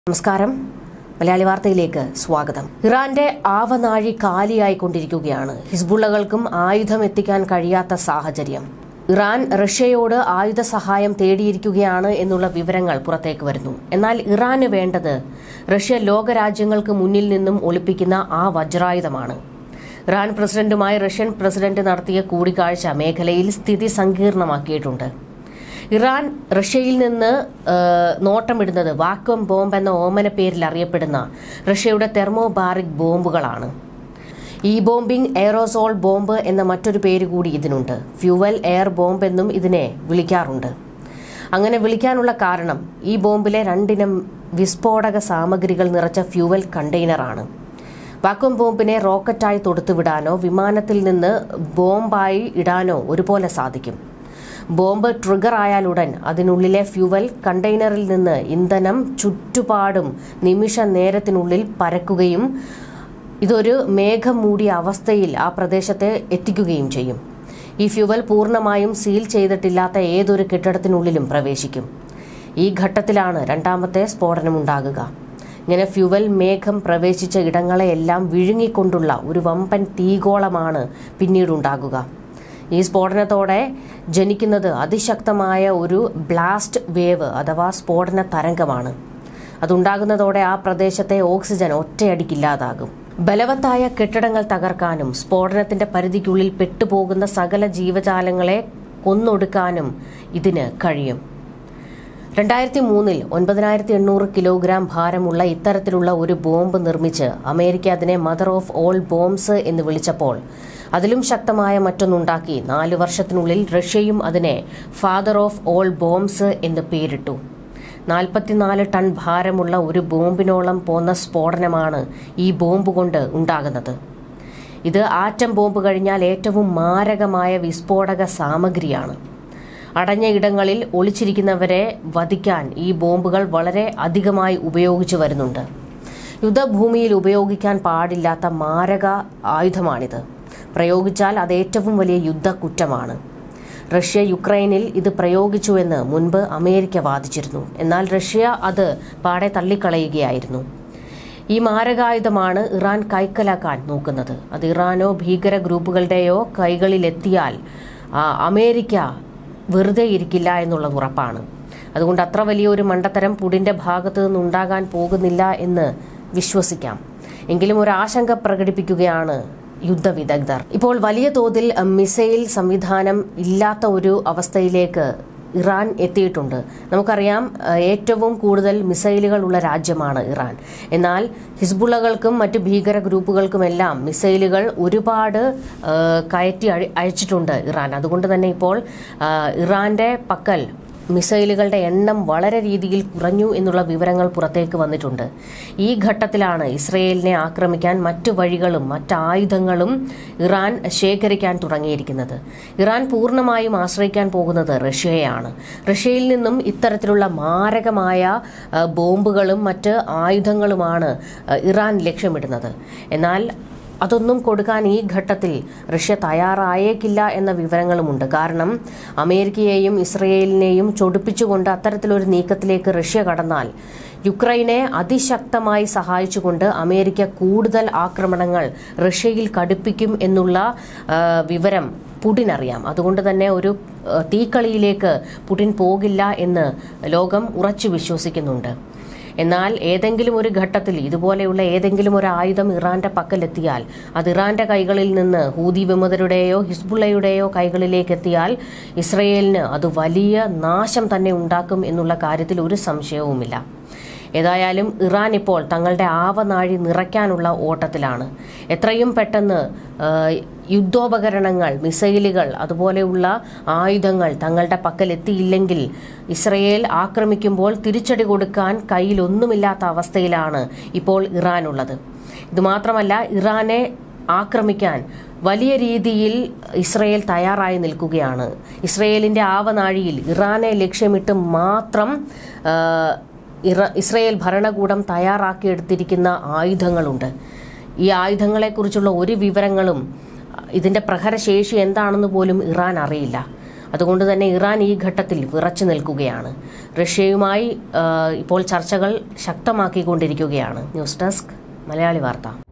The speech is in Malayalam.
നമസ്കാരം മലയാളി വാർത്തയിലേക്ക് സ്വാഗതം ഇറാന്റെ ആവനാഴി കാലിയായിക്കൊണ്ടിരിക്കുകയാണ് ഹിസ്ബുള്ളകൾക്കും ആയുധം എത്തിക്കാൻ കഴിയാത്ത സാഹചര്യം ഇറാൻ റഷ്യയോട് ആയുധ സഹായം തേടിയിരിക്കുകയാണ് എന്നുള്ള വിവരങ്ങൾ പുറത്തേക്ക് വരുന്നു എന്നാൽ ഇറാന് വേണ്ടത് റഷ്യ ലോകരാജ്യങ്ങൾക്ക് മുന്നിൽ നിന്നും ഒളിപ്പിക്കുന്ന ആ വജ്രായുധമാണ് ഇറാൻ പ്രസിഡന്റുമായി റഷ്യൻ പ്രസിഡന്റ് നടത്തിയ കൂടിക്കാഴ്ച മേഖലയിൽ സ്ഥിതി സങ്കീർണമാക്കിയിട്ടുണ്ട് ഇറാൻ റഷ്യയിൽ നിന്ന് ആ, നോട്ടമിടുന്നത് വാക്വം ബോംബ് എന്ന ഓമന പേരിൽ അറിയപ്പെടുന്ന റഷ്യയുടെ തെർമോബാറിക് ബോംബുകളാണ് ഈ ബോംബിംഗ് എയറോസോൾ ബോംബ് എന്ന മറ്റൊരു പേര് കൂടി ഇതിനുണ്ട് ഫ്യൂവൽ എയർ ബോംബ് എന്നും ഇതിനെ വിളിക്കാറുണ്ട് അങ്ങനെ വിളിക്കാനുള്ള കാരണം ഈ ബോംബിലെ രണ്ടിനം വിസ്ഫോടക സാമഗ്രികൾ നിറച്ച ഫ്യൂവൽ കണ്ടെയ്നറാണ് വാക്വം ബോംബിനെ റോക്കറ്റായി തൊടുത്തുവിടാനോ വിമാനത്തിൽ നിന്ന് ബോംബായി ഇടാനോ ഒരുപോലെ സാധിക്കും ബോംബ് ട്രിഗർ ആയാലുടൻ അതിനുള്ളിലെ ഫ്യൂവൽ കണ്ടെയ്നറിൽ നിന്ന് ഇന്ധനം ചുറ്റുപാടും നിമിഷ നേരത്തിനുള്ളിൽ പരക്കുകയും ഇതൊരു മേഘം മൂടിയ അവസ്ഥയിൽ ആ പ്രദേശത്തെ എത്തിക്കുകയും ചെയ്യും ഈ ഫ്യൂവൽ പൂർണ്ണമായും സീൽ ചെയ്തിട്ടില്ലാത്ത ഏതൊരു കെട്ടിടത്തിനുള്ളിലും പ്രവേശിക്കും ഈ ഘട്ടത്തിലാണ് രണ്ടാമത്തെ സ്ഫോടനമുണ്ടാകുക ഇങ്ങനെ ഫ്യുവൽ മേഘം പ്രവേശിച്ച ഇടങ്ങളെയെല്ലാം വിഴുങ്ങിക്കൊണ്ടുള്ള ഒരു വമ്പൻ തീഗോളമാണ് പിന്നീടുണ്ടാകുക ഈ സ്ഫോടനത്തോടെ ജനിക്കുന്നത് അതിശക്തമായ ഒരു ബ്ലാസ്റ്റ് വേവ് അഥവാ സ്ഫോടന തരംഗമാണ് അതുണ്ടാകുന്നതോടെ ആ പ്രദേശത്തെ ഓക്സിജൻ ഒറ്റയടിക്കില്ലാതാകും ബലവത്തായ കെട്ടിടങ്ങൾ തകർക്കാനും സ്ഫോടനത്തിന്റെ പരിധിക്കുള്ളിൽ പെട്ടുപോകുന്ന സകല ജീവജാലങ്ങളെ കൊന്നൊടുക്കാനും ഇതിന് കഴിയും രണ്ടായിരത്തി മൂന്നിൽ ഒൻപതിനായിരത്തി എണ്ണൂറ് കിലോഗ്രാം ഭാരമുള്ള ഇത്തരത്തിലുള്ള ഒരു ബോംബ് നിർമ്മിച്ച് അമേരിക്ക അതിനെ മദർ ഓഫ് ഓൾ ബോംബ്സ് എന്ന് വിളിച്ചപ്പോൾ അതിലും ശക്തമായ മറ്റൊന്നുണ്ടാക്കി നാലു വർഷത്തിനുള്ളിൽ റഷ്യയും അതിനെ ഫാദർ ഓഫ് ഓൾ ബോംബ്സ് എന്ന് പേരിട്ടു നാൽപ്പത്തിനാല് ടൺ ഭാരമുള്ള ഒരു ബോംബിനോളം പോന്ന സ്ഫോടനമാണ് ഈ ബോംബ് കൊണ്ട് ഉണ്ടാകുന്നത് ഇത് ആറ്റം ബോംബ് കഴിഞ്ഞാൽ ഏറ്റവും മാരകമായ വിസ്ഫോടക സാമഗ്രിയാണ് അടഞ്ഞ ഇടങ്ങളിൽ ഒളിച്ചിരിക്കുന്നവരെ വധിക്കാൻ ഈ ബോംബുകൾ വളരെ അധികമായി ഉപയോഗിച്ചു വരുന്നുണ്ട് യുദ്ധഭൂമിയിൽ ഉപയോഗിക്കാൻ പാടില്ലാത്ത മാരക ആയുധമാണിത് പ്രയോഗിച്ചാൽ അത് ഏറ്റവും വലിയ യുദ്ധക്കുറ്റമാണ് റഷ്യ യുക്രൈനിൽ ഇത് പ്രയോഗിച്ചുവെന്ന് മുൻപ് അമേരിക്ക വാദിച്ചിരുന്നു എന്നാൽ റഷ്യ അത് പാടെ തള്ളിക്കളയുകയായിരുന്നു ഈ മാരകായുധമാണ് ഇറാൻ കൈക്കലാക്കാൻ നോക്കുന്നത് അത് ഇറാനോ ഭീകര ഗ്രൂപ്പുകളുടെയോ കൈകളിലെത്തിയാൽ ആ, അമേരിക്ക വെറുതെ ഇരിക്കില്ല എന്നുള്ളത് ഉറപ്പാണ് അതുകൊണ്ട് അത്ര വലിയൊരു മണ്ടത്തരം പുടിന്റെ ഭാഗത്തു നിന്നുണ്ടാകാൻ പോകുന്നില്ല എന്ന് വിശ്വസിക്കാം എങ്കിലും ഒരു ആശങ്ക പ്രകടിപ്പിക്കുകയാണ് യുദ്ധവിദഗ്ധർ ഇപ്പോൾ വലിയ തോതിൽ അഹ്, മിസൈൽ സംവിധാനം ഇല്ലാത്ത ഒരു അവസ്ഥയിലേക്ക് ഇറാൻ എത്തിയിട്ടുണ്ട് നമുക്കറിയാം അഹ്, ഏറ്റവും കൂടുതൽ മിസൈലുകൾ ഉള്ള രാജ്യമാണ് ഇറാൻ എന്നാൽ ഹിസ്ബുള്ളകൾക്കും മറ്റ് ഭീകര ഗ്രൂപ്പുകൾക്കുമെല്ലാം മിസൈലുകൾ ഒരുപാട് അഹ്, കയറ്റി അഴി- അയച്ചിട്ടുണ്ട് ഇറാൻ അതുകൊണ്ട് തന്നെ ഇപ്പോൾ അഹ്, ഇറാന്റെ പക്കൽ മിസൈലുകളുടെ എണ്ണം വളരെ രീതിയിൽ കുറഞ്ഞു എന്നുള്ള വിവരങ്ങൾ പുറത്തേക്ക് വന്നിട്ടുണ്ട് ഈ ഘട്ടത്തിലാണ് ഇസ്രയേലിനെ ആക്രമിക്കാൻ മറ്റു വഴികളും മറ്റ് ആയുധങ്ങളും ഇറാൻ ശേഖരിക്കാൻ തുടങ്ങിയിരിക്കുന്നത് ഇറാൻ പൂർണ്ണമായും ആശ്രയിക്കാൻ പോകുന്നത് റഷ്യയെയാണ് റഷ്യയിൽ നിന്നും ഇത്തരത്തിലുള്ള മാരകമായ ആ, ബോംബുകളും മറ്റ് ആയുധങ്ങളുമാണ് ആ, ഇറാൻ ലക്ഷ്യമിടുന്നത് എന്നാൽ അതൊന്നും കൊടുക്കാൻ ഈ ഘട്ടത്തിൽ റഷ്യ തയ്യാറായേക്കില്ല എന്ന വിവരങ്ങളുമുണ്ട് കാരണം അമേരിക്കയെയും ഇസ്രയേലിനെയും ചൊടിപ്പിച്ചുകൊണ്ട് അത്തരത്തിലൊരു നീക്കത്തിലേക്ക് റഷ്യ കടന്നാൽ യുക്രൈനെ അതിശക്തമായി സഹായിച്ചുകൊണ്ട് അമേരിക്ക കൂടുതൽ ആക്രമണങ്ങൾ റഷ്യയിൽ കടുപ്പിക്കും എന്നുള്ള ആ, വിവരം പുടിൻ അറിയാം അതുകൊണ്ട് തന്നെ ഒരു ആ, തീക്കളിയിലേക്ക് പുടിൻ പോകില്ല എന്ന് ലോകം ഉറച്ചു വിശ്വസിക്കുന്നുണ്ട് എന്നാൽ ഏതെങ്കിലും ഒരു ഘട്ടത്തിൽ ഇതുപോലെയുള്ള ഏതെങ്കിലും ഒരു ആയുധം ഇറാന്റെ പക്കലെത്തിയാൽ അത് ഇറാന്റെ കൈകളിൽ നിന്ന് ഹൂതി വിമതരുടെയോ ഹിസ്ബുള്ളയുടെയോ കൈകളിലേക്ക് എത്തിയാൽ ഇസ്രയേലിന് അത് വലിയ നാശം തന്നെ ഉണ്ടാക്കും എന്നുള്ള കാര്യത്തിൽ ഒരു സംശയവുമില്ല ഏതായാലും ഇറാൻ ഇപ്പോൾ തങ്ങളുടെ ആവനാഴി നിറയ്ക്കാനുള്ള ഓട്ടത്തിലാണ് എത്രയും പെട്ടെന്ന് ആ, യുദ്ധോപകരണങ്ങൾ മിസൈലുകൾ അതുപോലെയുള്ള ആയുധങ്ങൾ തങ്ങളുടെ പക്കലെത്തിയില്ലെങ്കിൽ ഇസ്രയേൽ ആക്രമിക്കുമ്പോൾ തിരിച്ചടി കൊടുക്കാൻ കയ്യിലൊന്നുമില്ലാത്ത അവസ്ഥയിലാണ് ഇപ്പോൾ ഇറാനുള്ളത് ഇതുമാത്രമല്ല ഇറാനെ ആക്രമിക്കാൻ വലിയ രീതിയിൽ ഇസ്രയേൽ തയ്യാറായി നിൽക്കുകയാണ് ഇസ്രയേലിന്റെ ആവനാഴിയിൽ ഇറാനെ ലക്ഷ്യമിട്ട് മാത്രം ആ, ഇറ- ഇസ്രയേൽ ഭരണകൂടം തയ്യാറാക്കിയെടുത്തിരിക്കുന്ന ആയുധങ്ങളുണ്ട് ഈ ആയുധങ്ങളെക്കുറിച്ചുള്ള ഒരു വിവരങ്ങളും ഇതിന്റെ പ്രഹരശേഷി എന്താണെന്ന് പോലും ഇറാൻ അറിയില്ല അതുകൊണ്ട് തന്നെ ഇറാൻ ഈ ഘട്ടത്തിൽ വിറച്ചു നിൽക്കുകയാണ് റഷ്യയുമായി ആ, ഇപ്പോൾ ചർച്ചകൾ ശക്തമാക്കിക്കൊണ്ടിരിക്കുകയാണ് ന്യൂസ് ഡെസ്ക് മലയാളി വാർത്ത